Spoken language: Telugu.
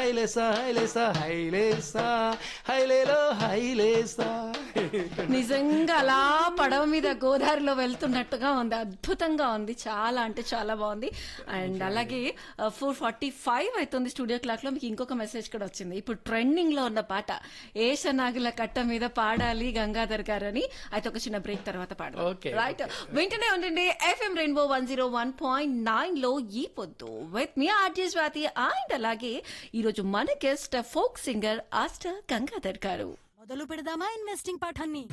హైలేసా హైలేసా హైలేసా హైలేలో హైలేసా నిజంగా అలా పడవ మీద గోదావరిలో వెళ్తున్నట్టుగా ఉంది అద్భుతంగా ఉంది చాలా అంటే చాలా బాగుంది అండ్ అలాగే ఫోర్ ఫార్టీ ఫైవ్ అవుతుంది స్టూడియో క్లాక్ లో మీకు ఇంకొక మెసేజ్ కూడా వచ్చింది ఇప్పుడు ట్రెండింగ్ లో ఉన్న పాట ఏషనాగుల కట్ట మీద పాడాలి గంగాధర్ గారు అని అయితే ఒక చిన్న బ్రేక్ తర్వాత పాడాలి Okay, రైట్ వెంటనే ఉండండి FM rainbow one zero one point nine లో ఈ పొద్దు విత్ మీ ఆర్జే స్వాతి అండ్ అలాగే ఈరోజు మన గెస్ట్ ఫోక్ సింగర్ ఆస్టర్ గంగాధర్ గారు మొదలు పెడదామా ఇన్వెస్టింగ్ పాఠాన్ని